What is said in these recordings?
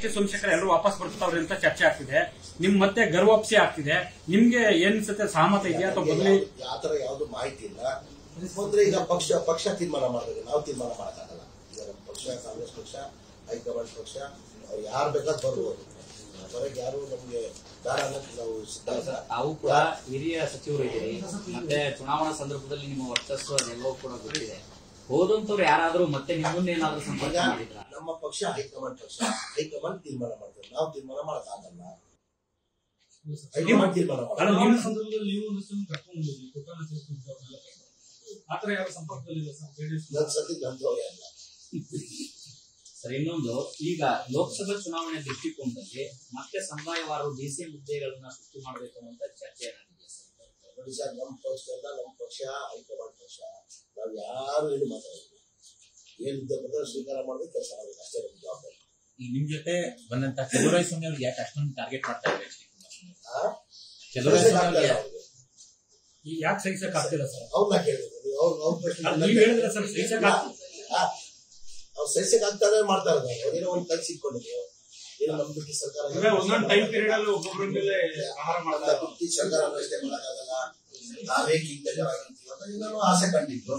T Somashekar ಎಲ್ಲರೂ ವಾಪಸ್ ಬರ್ತಾವ್ರೆ ಅಂತ ಚರ್ಚೆ ಆಗ್ತಿದೆ ನಿಮ್ ಮತ್ತೆ ಗರ್ವಾಪ್ಸಿ ಆಗ್ತಿದೆ ನಿಮ್ಗೆ ಏನ್ ಅನ್ಸುತ್ತೆ ಸಹಮತ ಇದೆಯಾ ಅಥವಾ ಬದಲಿ ಆ ತರ ಯಾವ್ದು ಮಾಹಿತಿ ಇಲ್ಲ ಮೊದಲು ಈಗ ಪಕ್ಷ ಪಕ್ಷ ತೀರ್ಮಾನ ಮಾಡಬೇಕು ನಾವು ತೀರ್ಮಾನ ಮಾಡಕ್ಕಾಗಲ್ಲ ಈಗ ನಮ್ಮ ಪಕ್ಷ ಕಾಂಗ್ರೆಸ್ ಪಕ್ಷ ಹೈಕಮಾಂಡ್ ಪಕ್ಷ ಅವ್ರು ಯಾರು ಬೇಕಾದ್ ಬರ್ಬೋದು ಹೊರಗೆ ಯಾರು ನಮ್ಗೆ ಬೇಡ ಅನ್ನೋಕೆ ನಾವು ಸಿದ್ಧ ಇಲ್ಲ. ತಾವು ಕೂಡ ಹಿರಿಯ ಸಚಿವರು ಇದ್ದೀರಿ ಮತ್ತೆ ಚುನಾವಣಾ ಸಂದರ್ಭದಲ್ಲಿ ನಿಮ್ಮ ವರ್ಚಸ್ಸು ಅದೆಲ್ಲವೂ ಕೂಡ ಗೊತ್ತಿದೆ ಹೋದಂತವ್ರು ಯಾರಾದ್ರೂ ಮತ್ತೆ ನಿಮ್ಮನ್ನೇನಾದ್ರೂ ಸಂಪರ್ಕ ಈಗ ಮಾಡಿದ್ರ ನಮ್ಮ ಪಕ್ಷ ಹೈಕಮಾಂಡ್ ಪಕ್ಷ ಹೈಕಮಾಂಡ್ ತೀರ್ಮಾನ ಮಾಡ್ತಾರೆ ನಾವು ತೀರ್ಮಾನ ಮಾಡಕ್ಕಾಗಲ್ಲ ಹೈಕಮಾಂಡ್ ತೀರ್ಮಾನ ಅಲ್ಲ, ಮಾಡ್ತಾರೆ ನಿಮ್ ಸಂದರ್ಭದಲ್ಲಿ ನೀವು ಒಂದಷ್ಟು ಕರ್ಕೊಂಡು ಹೋಗಿ ಕೊಟ್ಟಾನ ಸೇರ್ಕೊಂಡು ಅವ್ರನ್ನೆಲ್ಲ ಕರ್ಕೊಂಡು. ಆತರ ಯಾರು ಸಂಪರ್ಕದಲ್ಲಿಲ್ಲ ಸರ್ ಜೆಡಿಎಸ್ ನನ್ನ ಸತಿ ಗಂಧವೇ ಅಲ್ಲ ಸರ್ ಇನ್ನೊಂದು ಈಗ ಲೋಕಸಭಾ ಚುನಾವಣೆ ದೃಷ್ಟಿಕೋನದಲ್ಲಿ ಮತ್ತೆ ಸಮುದಾಯವಾರು ಡಿಸಿ ಹುದ್ದೆಗಳನ್ನ ಸೃಷ್ಟಿ ಮಾಡಬೇಕು ಅನ್ನುವಂತ ಚರ್ಚೆ ಏನಾಗಿದೆ ಸರ್ ನೋಡಿ ಸರ್ ನಮ್ಮ ಪಕ್ಷ ಎಲ್ಲ ನಮ್ಮ ಪಕ್ಷ ಹೈಕಮಾಂಡ್ ಪಕ್ಷ ನಾವು ಯಾರು ಏನು ಮಾತಾಡೋದಿಲ್ಲ ಏನಿದ್ದ ಪತ್ರ ಸ್ವೀಕಾರ ಮಾಡಬೇಕು ಕೆಲಸ ಮಾಡಬೇಕು ಅಷ್ಟೇ ನಮ್ಮ ಜವಾಬ್ದಾರಿ ಈಗ ನಿಮ್ ಜೊತೆ ಬಂದಂತ ಚಲುವರಾಯ ಸ್ವಾಮಿ ಅವ್ರಿಗೆ ಯಾಕೆ ಅಷ್ಟೊಂದು ಟಾರ್ಗೆಟ್ ಮಾಡ್ತಾ ಇದ್ದಾರೆ ಆ? ಚಲುವರಾಯ ಕೆಲಸ ಸ್ವಾಮಿ ಆಗ್ತಾ ಇಲ್ಲ ಅವ್ರಿಗೆ ಅವ್ರಿಗೆ. ಈ ಯಾಕೆ ಸಹಿಸಕ್ ಆಗ್ತಿಲ್ಲ ಸರ್ ಅವ್ರನ್ನ ಕೇಳಬೇಕು ನೀವು ಅವ್ರ ಅವ್ರ ಪ್ರಶ್ನೆ ಅಲ್ಲ, ನೀವ್ ಹೇಳಿದ್ರೆ ಸರ್ ಸಹಿಸಕ್ ಆಗ್ತಿಲ್ಲ. ಅವ್ರು ಸಹಿಸಕ್ ಆಗ್ತಾರೆ ಮಾಡ್ತಾ ಇದ್ದಾರೆ ಅವ್ರೇನೋ ಒಂದು ಕೈ ಸಿಕ್ಕೊಂಡಿದ್ರು ಏನೋ ನಮ್ ಬಿಟ್ಟು ಸರ್ಕಾರ ಅಂದ್ರೆ ಒಂದೊಂದು ಟೈಮ್ ಪೀರಿಯಡ್ ಅಲ್ಲಿ ಒಬ್ಬೊಬ್ಬರ ಮೇಲೆ ಆಹಾರ ನಮ್ಮ ಮಾಡ್ತಾರೆ ಬಿಟ್ಟು ಸರ್ಕಾರ ಅಷ್ಟೇ ಮಾಡಕ್ಕಾಗಲ್ಲ ನಾವೇ ಈಗ ಬೇಜಾರಾಗಿರ್ತೀವಿ ಅಂತ ಇನ್ನೂ ಆಸೆ ಕಂಡಿದ್ರು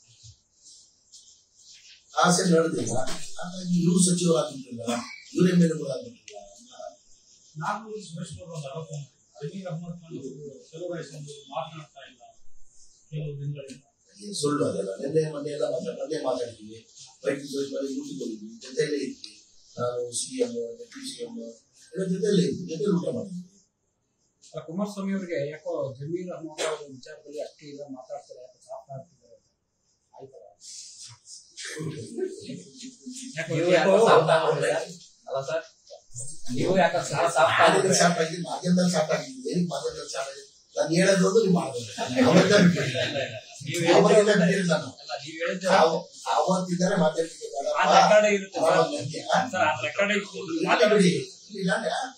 ಆಸೆ ನಡೆದಿಲ್ಲ ಹಾಗಾಗಿ ಇವ್ರು ಸಚಿವರಾಗಿರ್ಲಿಲ್ಲ ಇವರೇ ಮೇಲೆ ಆಗಿರ್ಲಿಲ್ಲ ನಾಗೂರು ಸುರೇಶ್ ಅವರು ಒಂದು ಆರೋಪ ಮಾಡಿದ್ರು ಅಮೀರ್ ಅಹಮದ್ ಖಾನ್ ಅವರು ಕೆಲವರು ಎಷ್ಟೊಂದು ಮಾತನಾಡ್ತಾ ಇಲ್ಲ ಕೆಲವು ದಿನಗಳಿಂದ ಇದು ಸುಳ್ಳು ಅದೆಲ್ಲ ನಿನ್ನೆ ಮೊನ್ನೆ ಎಲ್ಲ ಮಾತಾಡ್ ಮೊನ್ನೆ ಮಾತಾಡಿದ್ವಿ ವೈದ್ಯ ಸಚಿವರು ಊಟಕ್ಕೆ ಹೋಗಿದ್ವಿ ಜೊತೆಯಲ್ಲೇ ಇದ್ವಿ ನಾನು C M deputy C M ಎಲ್ಲ ಜೊತೆಯಲ್ಲೇ ಇದ್ವಿ ಜೊತೆ ಊಟ ಮಾಡಿದ್ವಿ ಅಲ್ಲ, ಕುಮಾರಸ್ವಾಮಿ ಅವರಿಗೆ ಯಾಕೋ ಜಮೀರ್ ಅಹಮದ್ ಅವರ ವಿಚಾರದಲ್ಲಿ ಅಷ್ಟು ಇಲ್ಲ ಮಾತಾಡ್ತಾರೆ ಯಾಕೋ ಸಾಫ್ಟ್ ಆಗ್ತಿದ್ದಾರೆ ಆಯ್ತಲ್ಲ ಯಾಕೋ ನೀವು ಯಾಕೋ ಯಾಕೋ ಸಾಫ್ಟ್ ಆಗ್ಬಿಟ್ಟಿದ್ದೀರಾ? ಅಲ್ಲ ಸರ್ ನೀವು ಯಾಕೆ ಸಾಫ್ಟ್ ಮಾಧ್ಯಮದಲ್ಲಿ ಶಾರ್ಟ್ ಆಗಿದೆ ಮಾಧ್ಯಮದಲ್ಲಿ ಶಾರ್ಟ್ ಆಗಿದೆ ಏನಕ್ಕೆ ಮಾಧ್ಯಮದಲ್ಲಿ ಶಾರ್ಟ್ ಆಗಿದೆ ನಾನು ಹೇಳೋದು ಒಂದು ನೀವು ಮಾಡೋದು ಅವರಿಂದ ಬಿಟ್ಟಿಲ್ಲ ಅವರಿಂದ ಬಿಟ್ಟಿಲ್ಲ ನಾನು ಅಲ್ಲ ನೀವು ಹೇಳಿದ್ರೆ ಅವ- ಅವತ್ತಿದ್ದಾರೆ ಮಾಧ್ಯಮಕ್ಕೆ ಬೇಡ. ಆ ರೆಕಾರ್ಡ್ ಇರುತ್ತೆ ಆ, ಸರ್ ನಂಗೆ, ಸರ್ ಆ ರೆಕಾರ್ಡ್ ಇಲ್ಲ ಬಿಡಿ ಇಲ್ಲ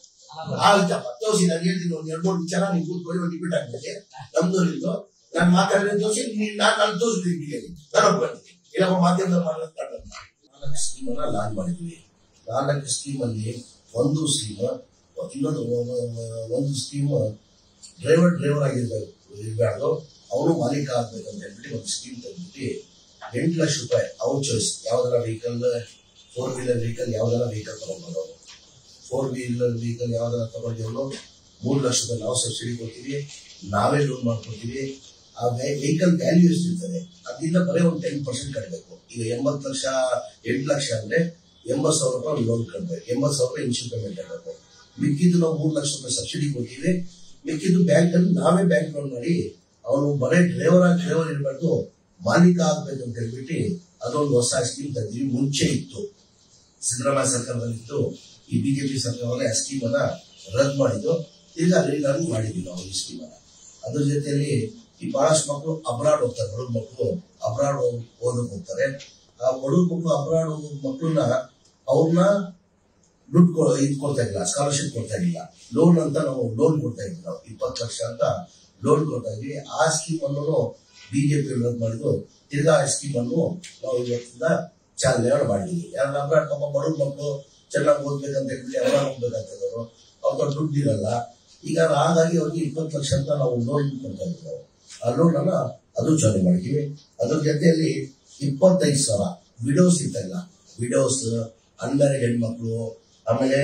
ಆಯ್ತಪ್ಪ ತೋರಿಸಿ ನಾನು ಹೇಳ್ತೀನಿ ಒಂದು ಎರಡು ಮೂರು ವಿಚಾರ ನೀವು ಕೂತ್ಕೊಳ್ಳಿ ಒಂದು ಡಿಬೇಟ್ ಆಗ್ತದೆ ನಮ್ದು ನಿಮ್ದು ನಾನು ಮಾತಾಡಿದ ತೋರಿಸಿ ನಾನು ನಾನು ತೋರಿಸ್ತೀನಿ ಹೇಳಿ ನಾನು ಒಪ್ಕೊಳ್ತೀನಿ ಇಲ್ಲಪ್ಪ ಮಾಧ್ಯಮದ ಮಾತಾಡ್ತಾರೆ ನಾಲ್ಕು ಸ್ಕೀಮ್ ಅನ್ನ ಲಾಂಚ್ ಮಾಡಿದ್ವಿ ನಾಲ್ಕು ಸ್ಕೀಮ್ ಅಲ್ಲಿ ಒಂದು ಸ್ಕೀಮ್ ಇನ್ನೊಂದು ಒಂದು ಸ್ಕೀಮ್ ಡ್ರೈವರ್ ಡ್ರೈವರ್ ಆಗಿರ್ಬೇಕು ಇರಬಾರ್ದು ಅವನು ಮಾಲೀಕ ಆಗ್ಬೇಕು ಅಂತ ಹೇಳ್ಬಿಟ್ಟು ಒಂದು ಸ್ಕೀಮ್ ತಂದ್ಬಿಟ್ಟು ಎಂಟು ಲಕ್ಷ ರೂಪಾಯಿ ಅವ್ರ ಚಾಯ್ಸ್ ಯಾವ್ದಾರ ವೆಹಿಕಲ್ ಫೋರ್ ವೀಲರ್ ವೆಹಿಕಲ್ ಯಾವ್ದಾರ ವೆಹಿಕಲ್ ತಗೊಂಡ್ಬರೋದು ಫೋರ್ ವೀಲರ್ ವೆಹಿಕಲ್ ಯಾವ್ದಾರ ತಗೊಂಡಿರೋ ಮೂರು ಲಕ್ಷ ರೂಪಾಯಿ ನಾವು ಸಬ್ಸಿಡಿ ಕೊಡ್ತೀವಿ ನಾವೇ ಲೋನ್ ಮಾಡ್ಕೊಡ್ತೀವಿ ಆ ವೆಹಿಕಲ್ ವ್ಯಾಲ್ಯೂ ಎಷ್ಟಿರ್ತದೆ ಅದರಿಂದ ಬರೀ ಒಂದು ಟೆನ್ ಪರ್ಸೆಂಟ್ ಕಟ್ಟಬೇಕು ಈಗ ಎಂಬತ್ತು ಲಕ್ಷ ಎಂಟು ಲಕ್ಷ ಅಂದ್ರೆ ಎಂಬತ್ತು ಸಾವಿರ ರೂಪಾಯಿ ಲೋನ್ ಕಟ್ಟಬೇಕು ಎಂಬತ್ತು ಸಾವಿರ ರೂಪಾಯಿ ಇನ್ಶೂರ್ ಪೇಮೆಂಟ್ ಆಗಬೇಕು ಮಿಕ್ಕಿದ್ದು ನಾವು ಮೂರು ಲಕ್ಷ ರೂಪಾಯಿ ಸಬ್ಸಿಡಿ ಕೊಡ್ತೀವಿ ಮಿಕ್ಕಿದ್ದು ಬ್ಯಾಂಕ್ ಅಲ್ಲಿ ನಾವೇ ಬ್ಯಾಂಕ್ ಲೋನ್ ಮಾಡಿ ಅವನು ಬರೀ ಡ್ರೈವರ್ ಆಗಿ ಡ್ರೈವರ್ ಇರಬಾರ್ದು ಮಾಲೀಕ ಆಗ್ಬೇಕು ಅಂತ ಹೇಳ್ಬಿಟ್ಟು ಅದೊಂದು ಹೊಸ ಸ್ಕೀಮ್ ತಂದಿವಿ ಮುಂಚೆ ಇತ್ತು ಸಿದ್ದರಾಮಯ್ಯ ಸರ್ಕಾರದಲ್ಲಿತ್ತು ಈ ಬಿಜೆಪಿ ಸರ್ಕಾರದಲ್ಲಿ ಆ ಸ್ಕೀಮ್ ಅನ್ನ ರದ್ದು ಮಾಡಿದ್ದು ಈಗ ರೀಲಾಂಚ್ ಮಾಡಿದ್ವಿ ನಾವು ಈ ಸ್ಕೀಮ್ ಅನ್ನ ಅದ್ರ ಜೊತೆಯಲ್ಲಿ ಈ ಬಹಳಷ್ಟು ಮಕ್ಕಳು ಅಬ್ರಾಡ್ ಹೋಗ್ತಾರೆ ಬಡವ್ರ ಮಕ್ಕಳು ಅಬ್ರಾಡ್ ಓದಕ್ ಹೋಗ್ತಾರೆ ಆ ಬಡವ್ರ ಮಕ್ಕಳು ಅಬ್ರಾಡ್ ಹೋಗೋ ಮಕ್ಕಳನ್ನ ಅವ್ರನ್ನ ದುಡ್ಡು ಕೊ ಇದು ಕೊಡ್ತಾ ಇದ್ದಿಲ್ಲ ಸ್ಕಾಲರ್ಶಿಪ್ ಕೊಡ್ತಾ ಇದ್ದಿಲ್ಲ ಲೋನ್ ಅಂತ ನಾವು ಲೋನ್ ಕೊಡ್ತಾ ಇದ್ವಿ ನಾವು ಇಪ್ಪತ್ತು ಲಕ್ಷ ಅಂತ ಲೋನ್ ಕೊಡ್ತಾ ಇದ್ವಿ ಆ ಸ್ಕೀಮ್ ಅನ್ನು ಬಿಜೆಪಿ ರದ್ದು ಮಾಡಿದ್ದು ತಿರ್ಗಾ ಆ ಸ್ಕೀಮ್ ಅನ್ನು ನಾವು ಇವತ್ತಿಂದ ಚಾಲನೆ ಮಾಡಿದ್ವಿ ಯಾರು ಅಬ್ರಾಡ್ ಪಾಪ ಬಡವ್ರ ಮಕ್ಕಳು ಚೆನ್ನಾಗಿ ಓದ್ಬೇಕಂತ ಹೇಳ್ಬಿಟ್ಟು ಎಲ್ಲ ಹೋಗ್ಬೇಕಂತಂದ್ರು ಅವ್ರ ದುಡ್ಡು ಇರಲ್ಲ ಈಗ ಹಾಗಾಗಿ ಅವ್ರಿಗೆ ಇಪ್ಪತ್ತು ಲಕ್ಷ ಅಂತ ನಾವು ಲೋನ್ ಕೊಡ್ತಾ ಇದ್ವಿ ನಾವು ಆ ಲೋನ್ ಅನ್ನ ಅದು ಚಾಲನೆ ಮಾಡಿದ್ವಿ ಅದ್ರ ಜೊತೆಯಲ್ಲಿ ಇಪ್ಪತ್ತೈದು ಸಾವಿರ ವಿಡೋಸ್ ಇತ್ತಲ್ಲ ವಿಡೋಸ್ ಅನ್ಮ್ಯಾರಿಡ್ ಹೆಣ್ಮಕ್ಳು ಆಮೇಲೆ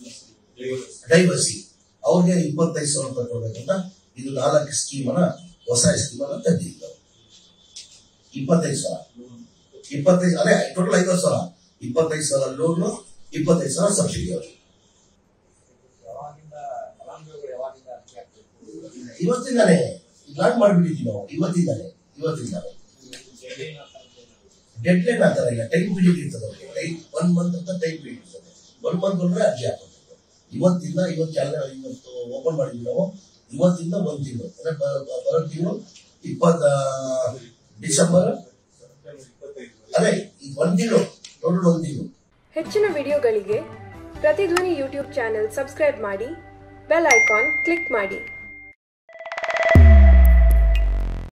ಡೈವರ್ಸಿ ಅವ್ರಿಗೆ ಇಪ್ಪತ್ತೈದು ಸಾವಿರ ರೂಪಾಯಿ ಕೊಡ್ಬೇಕಂತ ಇದು ನಾಲ್ಕು ಸ್ಕೀಮ್ ಅನ್ನ ಹೊಸ ಸ್ಕೀಮ್ ಅನ್ನ ತಂದಿದ್ದು ನಾವು. ಇಪ್ಪತ್ತೈದು ಸಾವಿರ ಇಪ್ಪತ್ತೈದು ಅದೇ ಟೋಟಲ್ ಐವತ್ತು ಸಾವಿರ ಇಪ್ಪತ್ತೈದು ಸಾವಿರ ಲೋನ್ ಇಪ್ಪತ್ತೈದು ಸಾವಿರ ಸಬ್ಸಿಡಿ ಅವ್ರಿಗೆ ಯಾವಾಗಿಂದ ಫಲಾನುಭವಿಗಳು ಯಾವಾಗಿಂದ ಅರ್ಜಿ ಹಾಕ್ಬೇಕು ಇವತ್ತಿಂದಾನೆ ಲಾಂಚ್ ಮಾಡಿಬಿಟ್ಟಿದ್ದೀವಿ ನಾವು ಇವತ್ತಿಂದಾನೆ ಇವತ್ತಿಂದಾನೆ ಡೆಡ್ ಲೈನ್ ಆ ಥರ ಇಲ್ಲ ಟೈಮ್ ಪೀರಿಯಡ್ ಇರ್ತದೆ ಅವ್ರಿಗೆ ಟೈಮ್ ಒನ್ ಮಂತ್ ಅಂತ ಟೈಮ್ ಪೀರಿಯಡ್ ಇರ್ತದೆ ಒನ್ ಮಂತ್ ಒಳಗೆ ಅರ್ಜಿ ಹಾಕಬೇಕು ಇವತ್ತಿಂದ ಇವತ್ತು ಚಾಲನೆ ಇವತ್ತು ಓಪನ್ ಮಾಡಿದ್ವಿ ನಾವು ಇವತ್ತಿಂದ ಒಂದು ತಿಂಗಳು ಅಂದ್ರೆ ಬ- ಬ- ಬರೋ ತಿಂಗಳು ಇಪ್ಪತ್ತ ಡಿಸೆಂಬರ್ ಅದೇ ಈಗ ಒಂದು ತಿಂಗಳು ಟೋಟಲ್ ಒಂದು ತಿಂಗಳು ಹೆಚ್ಚಿನ ವಿಡಿಯೋಗಳಿಗೆ ಪ್ರತಿಧ್ವನಿ ಯೂಟ್ಯೂಬ್ ಚಾನೆಲ್ ಸಬ್ಸ್ಕ್ರೈಬ್ ಮಾಡಿ ಬೆಲ್ ಐಕಾನ್ ಕ್ಲಿಕ್ ಮಾಡಿ